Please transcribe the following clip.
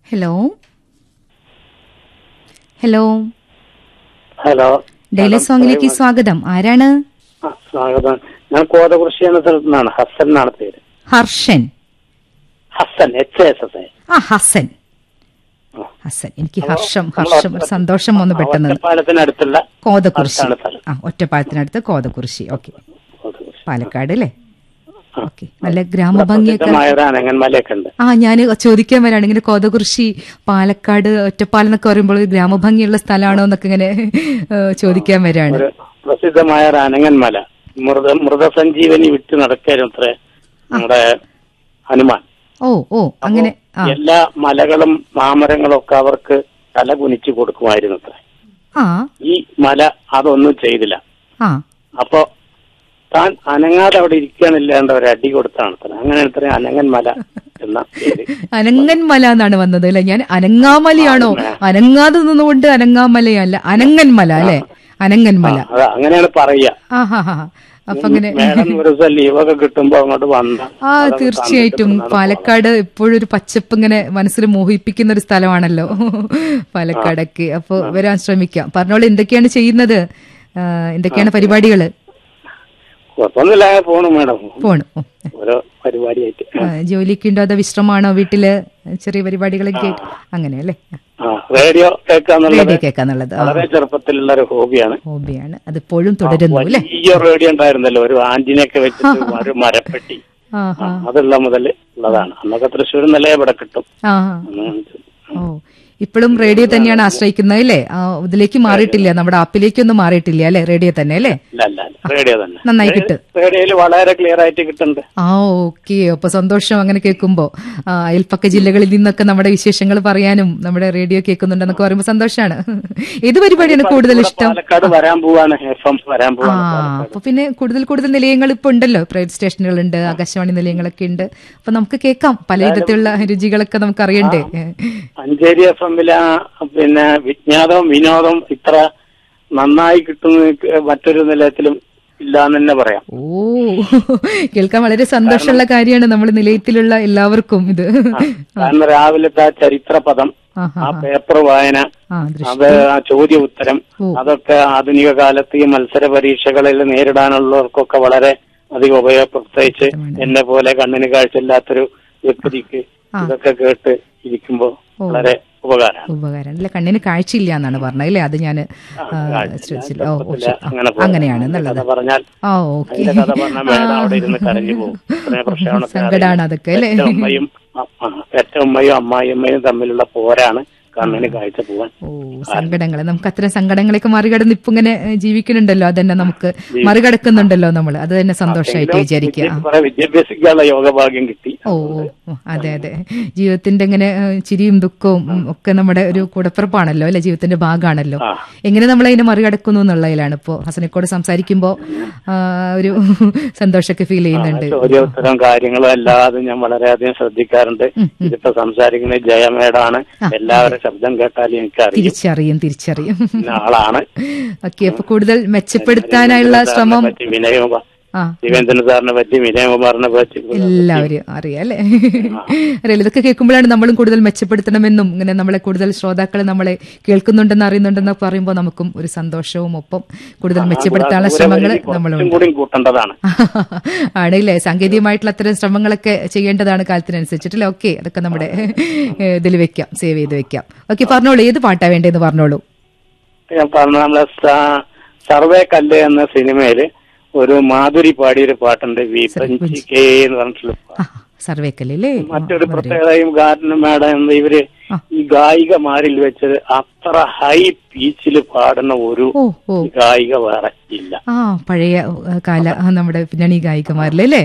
Hello hello hello daily സോങ്ങിലേക്ക് സ്വാഗതം ആരാണ് ആ, സ്വാഗതം ഞാൻ കോതകുറിശി എന്ന സ്ഥലത്തു നിന്നാണ് ഹസൻ എന്നാണ് പേര് Harshan Hasan H S S A ആ ഹസൻ ഹസൻ എനിക്ക് ഹർഷം ഹർഷം ഒരു സന്തോഷം വന്നു പെട്ടെന്ന് ഒറ്റപ്പാലത്തിനടുത്തുള്ള കോതക്കുറിശി അടുത്താണ് സ്ഥലം. ആ ഒറ്റപ്പാലത്തിനടുത്ത് കോതക്കുറിശി ഓക്കെ കോതകുറിശി. പാലക്കാട് അല്ലേ ഓക്കെ നല്ല ഗ്രാമഭംഗിയൊക്കെ പ്രസിദ്ധമായ ഒരു അനങ്ങന്മലയൊക്കെ ഉണ്ട് ആ ഞാൻ ചോദിക്കാൻ വരാണ് ഇങ്ങനെ കോതകുറിശി പാലക്കാട് ഒറ്റപ്പാലം എന്നൊക്കെ പറയുമ്പോൾ ഒരു ഗ്രാമഭംഗിയുള്ള സ്ഥലമാണോ എന്നൊക്കെ ഇങ്ങനെ ഏ, ചോദിക്കാൻ വരാണ് ഒരു പ്രസിദ്ധമായ ഒരു അനങ്ങന്മല മൃത മൃതസഞ്ജീവനി വിറ്റ് നടക്കാനും അത്ര നമ്മുടെ ഹനുമാൻ ഓ ഓ അങ്ങനെ ആ എല്ലാ മലകളും മാമരങ്ങളും ഒക്കെ അവർക്ക് തല കുനിച്ചു കൊടുക്കുമായിരുന്നു അത്ര ആ ഈ മല അതൊന്നും ചെയ്തില്ല ആ അപ്പോ താൻ അനങ്ങാതെ അവിടെ ഇരിക്കാനില്ലാണ്ട് ഒരു അടി കൊടുത്താണ് അത്ര അങ്ങനെ ഇത്രയും അനങ്ങൻ മല എന്ന പേര് അനങ്ങൻമല എന്നാണ് വന്നത് അല്ലെ ഞാൻ അനങ്ങാമലയാണോ അനങ്ങാതെ നിന്നുകൊണ്ട് അനങ്ങാമലയല്ല അനങ്ങൻമല അല്ലെ അനങ്ങൻമല അതാ അങ്ങനെയാണ് പറയുക ആ ഹാ ഹാ അപ്പൊ അങ്ങനെ മേഡം ഒരു ദിവസം ലീവൊക്കെ കിട്ടുമ്പോ അങ്ങോട്ട് വന്ന ആ തീർച്ചയായിട്ടും പാലക്കാട് എപ്പോഴും ഒരു പച്ചപ്പ് ഇങ്ങനെ മനസ്സിൽ മോഹിപ്പിക്കുന്ന ഒരു സ്ഥലമാണല്ലോ പാലക്കാടൊക്കെ അപ്പൊ വരാൻ ശ്രമിക്കാം പറഞ്ഞോളൂ എന്തൊക്കെയാണ് ചെയ്യുന്നത് ആ, എന്തൊക്കെയാണ് പരിപാടികള് കുഴപ്പമൊന്നുമില്ല പോണു മേഡം പോണു ഓ. ഓരോ പരിപാടിയായിട്ട് ആ, ജോലിയൊക്കെ ഉണ്ടോ അതോ വിശ്രമാണോ വീട്ടില് ചെറിയ പരിപാടികളൊക്കെ ആയിട്ട് അങ്ങനെയല്ലേ ആ റേഡിയോ കേൾക്കാന്നുള്ളത് റേഡിയോ കേൾക്കാന്നുള്ളത് ആ, വളരെ ചെറുപ്പത്തിലുള്ള ഒരു ഹോബിയാണ് ഹോബിയാണ് അത് ഇപ്പോഴും തുടരുന്നു അല്ലേ വലിയ റേഡിയോ ഉണ്ടായിരുന്നല്ലോ ഒരു ആന്റിനൊക്കെ വെച്ചിട്ട് ഒരു മരപ്പെട്ടി ആ ആ, അതുള്ള മുതൽ ഉള്ളതാണ് അന്നൊക്കെ തൃശ്ശൂർ നില ഇവിടെ കിട്ടും ആ അന്ന് ഓ ഇപ്പോഴും റേഡിയോ തന്നെയാണ് ആശ്രയിക്കുന്നത് അല്ലേ ആ, ഇതിലേക്ക് മാറിയിട്ടില്ല നമ്മുടെ ആപ്പിലേക്കൊന്നും മാറിയിട്ടില്ല അല്ലേ റേഡിയോ തന്നെ അല്ലേ അല്ല അല്ല അല്ല റേഡിയോ തന്നെ നന്നായി കിട്ടും റേഡിയോയിൽ വളരെ ക്ലിയർ ആയിട്ട് കിട്ടുന്നുണ്ട് ആ ഓക്കെ അപ്പൊ സന്തോഷം അങ്ങനെ കേൾക്കുമ്പോ ആ, അയൽപ്പക്ക ജില്ലകളിൽ നിന്നൊക്കെ നമ്മുടെ വിശേഷങ്ങൾ പറയാനും നമ്മുടെ റേഡിയോ കേൾക്കുന്നുണ്ടെന്നൊക്കെ പറയുമ്പോൾ സന്തോഷമാണ് ഏത് പരിപാടിയാണ് കൂടുതൽ ഇവിടെ ഇഷ്ടം പാലക്കാട് വരാൻ പോവാണ് എഫ് എം വരാൻ ആ പോവാണ് അപ്പൊ പിന്നെ കൂടുതൽ കൂടുതൽ നിലയങ്ങൾ ഇപ്പൊ ഉണ്ടല്ലോ പ്രൈവറ്റ് സ്റ്റേഷനുകളുണ്ട് ആകാശവാണി നിലയങ്ങളൊക്കെ ഉണ്ട് അപ്പൊ നമുക്ക് കേൾക്കാം പലവിധത്തിലുള്ള രുചികളൊക്കെ നമുക്ക് അറിയണ്ടേ മഞ്ചേരി എഫ് എമ്മിലെ പിന്നെ വിജ്ഞാതവും വിനോദവും ഇത്ര നന്നായി കിട്ടുന്ന മറ്റൊരു നിലയത്തിലും ഇല്ല എന്ന് തന്നെ പറയാം ഓ കേൾക്കാൻ വളരെ സന്തോഷമുള്ള കാര്യമാണ് നമ്മൾ നിലയത്തിലുള്ള എല്ലാവർക്കും ഇത് കാരണം രാവിലത്തെ ആ ചരിത്ര പദം ആഹാ. ആ പേപ്പർ വായന ആ ദൃശ്യം അത് ആ ചോദ്യ ഉത്തരം ഓ. അതൊക്കെ ആധുനിക കാലത്ത് ഈ മത്സര പരീക്ഷകളിൽ നേരിടാനുള്ളവർക്കൊക്കെ വളരെ അധികം ഉപയോഗ പ്രത്യേകിച്ച് എന്നെ പോലെ കണ്ണിന് കാഴ്ചയില്ലാത്തൊരു വ്യക്തിക്ക് ഇതൊക്കെ കേട്ട് ഇരിക്കുമ്പോ വളരെ ഉപകാരമാണ് ഉപകാരം അല്ല കണ്ണിന് കാഴ്ചയില്ല എന്നാണ് പറഞ്ഞത് അല്ലേ അത് ഞാൻ ശ്രദ്ധിച്ചില്ല ഓ ഓ ശരി. ആ, അങ്ങനെ അങ്ങനെയാണ് കഥ എന്നുള്ളത് പറഞ്ഞാൽ ആ ഓക്കെ അതിന്റെ കഥ പറഞ്ഞാൽ മേഡം അവിടെ ഇരുന്ന് കരഞ്ഞു പോകും ഇത്രയും പ്രശ്നമാണ് സങ്കടാണ് അതൊക്കെ അല്ലേ പെറ്റ ഉമ്മയും അ- ആ, പെറ്റ ഉമ്മയും അമ്മായിയമ്മയും തമ്മിലുള്ള പോരാണ് കണ്ണിന് കാഴ്ച പോവാൻ ഓ സങ്കടങ്ങൾ നമുക്ക് അത്തരം സങ്കടങ്ങളൊക്കെ മറികടന്ന് ഇപ്പൊ ഇങ്ങനെ ഏഹ്, ജീവിക്കുന്നുണ്ടല്ലോ അതന്നെ നമുക്ക് മറികടക്കുന്നുണ്ടല്ലോ നമ്മൾ അത് തന്നെ സന്തോഷമായിട്ട് വിചാരിക്കുക ആ. കുറെ വിദ്യാഭ്യാസിക്കാനുള്ള യോഗഭാഗ്യം കിട്ടി ഓ ഓ, ഓ, അതെ അതെ ജീവിതത്തിന്റെ ഇങ്ങനെ ഏഹ്, ചിരിയും ദുഃഖവും ഉം, ഒക്കെ നമ്മുടെ ഒരു കൂടപ്പിറപ്പാണല്ലോ അല്ലെ ജീവിതത്തിന്റെ ഭാഗമാണല്ലോ ആ. എങ്ങനെ നമ്മൾ അതിനെ മറികടക്കുന്നു എന്നുള്ളതിലാണ് ഇപ്പോ ഹസനക്കോട് സംസാരിക്കുമ്പോ ആ, ഒരു സന്തോഷമൊക്കെ ഫീൽ ചെയ്യുന്നുണ്ട് ചോദ്യോത്തരം കാര്യങ്ങളും എല്ലാതും ഞാൻ വളരെയധികം ശ്രദ്ധിക്കാറുണ്ട് ഇതിപ്പോ സംസാരിക്കുന്ന ജയമേടാണ് എല്ലാവരുടെ ശബ്ദം കേട്ടാൽ എനിക്കറിയും തിരിച്ചറിയും തിരിച്ചറിയും ഇന്ന ആളാണ് ഓക്കെ അപ്പൊ കൂടുതൽ മെച്ചപ്പെടുത്താനായുള്ള ശ്രമം പറ്റി വിനയകുമാർ ആ ശിവേന്ദ്രൻ സാറിനെ പറ്റി വിനയകുമാറിനെ പറ്റി എല്ലാവരും അറിയാം അല്ലെ അറിയാം ഇതൊക്കെ കേൾക്കുമ്പോഴാണ് നമ്മളും കൂടുതൽ മെച്ചപ്പെടുത്തണമെന്നും ഇങ്ങനെ നമ്മളെ കൂടുതൽ ശ്രോതാക്കൾ നമ്മളെ കേൾക്കുന്നുണ്ടെന്ന് അറിയുന്നുണ്ടെന്ന് പറയുമ്പോൾ നമുക്കും ഒരു സന്തോഷവും ഒപ്പം കൂടുതൽ മെച്ചപ്പെടുത്താനുള്ള ശ്രമങ്ങൾ നമ്മളും കുറച്ചും കൂടി കൂട്ടേണ്ടതാണ് ആണല്ലേ സാങ്കേതികമായിട്ടുള്ള അത്തരം ശ്രമങ്ങളൊക്കെ ചെയ്യേണ്ടതാണ് കാലത്തിനനുസരിച്ചിട്ടല്ലേ ഓക്കെ അതൊക്കെ നമ്മുടെ ഇതിൽ വെക്കാം സേവ് ചെയ്ത് വെക്കാം ഓക്കെ പറഞ്ഞോളൂ ഏത് പാട്ടാ വേണ്ടതെന്ന് പറഞ്ഞോളൂ ഞാൻ പറഞ്ഞ നമ്മളെ സ- സർവേ കല്ല് എന്ന സിനിമയില് ഒരു മാധുരി പാടിയൊരു പാട്ടുണ്ട് വിപഞ്ചിക്കേ എന്ന് പറഞ്ഞിട്ടുള്ള പാട്ട്. ആ സർവേക്കല്ലേ മറ്റൊരു പ്രത്യേകതയും കാരണം മാഡം എന്താ ഇവര് ഈ ഗായികമാരിൽ വെച്ചത് അത്ര ഹൈ പീച്ചിൽ പാടുന്ന ഒരു ഓ ഓ ഗായിക വേറെ ഇല്ല ആ പഴയ ഏഹ്, കാല ആ, നമ്മുടെ പിന്നണി ഗായികമാരിലല്ലേ